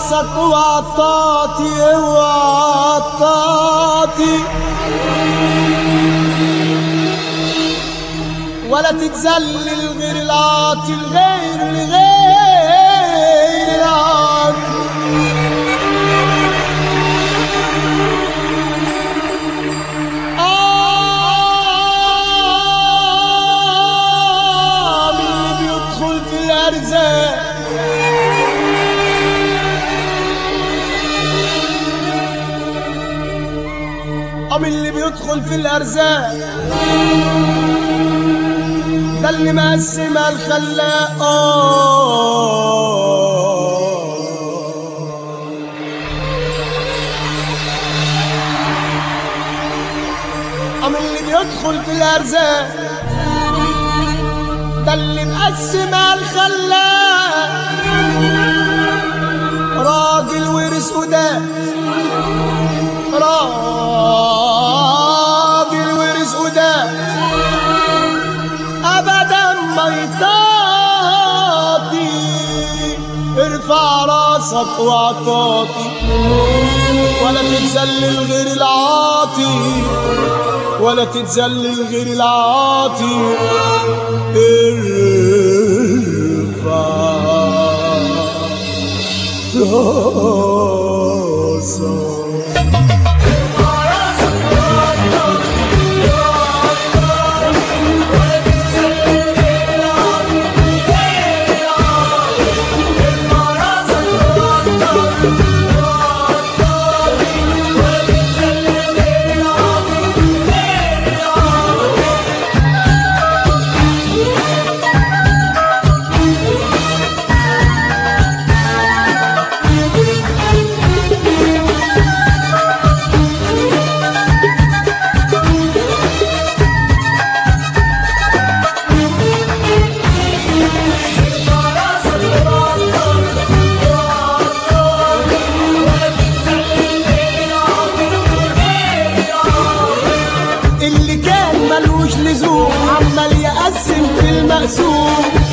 راسك وعطاتي وعطاتي ولا تتذلل غير العاطي الغير الغير العاطي آه من اللي بيدخل في الأرزاق أم اللي بيدخل في الأرزاق ده اللي مقسم الخلاق آه أم اللي بيدخل في الأرزاق ده اللي مقسم الخلاق راجل ورث وده راجل ورث وده ابدا ما يطاطي ارفع راسك واعطاتي ولا تتذلل غير العاطي ولا تتذلل غير العاطي ارفع راسك اللي كان ملوش لزوم عمال يقسم في المقسوم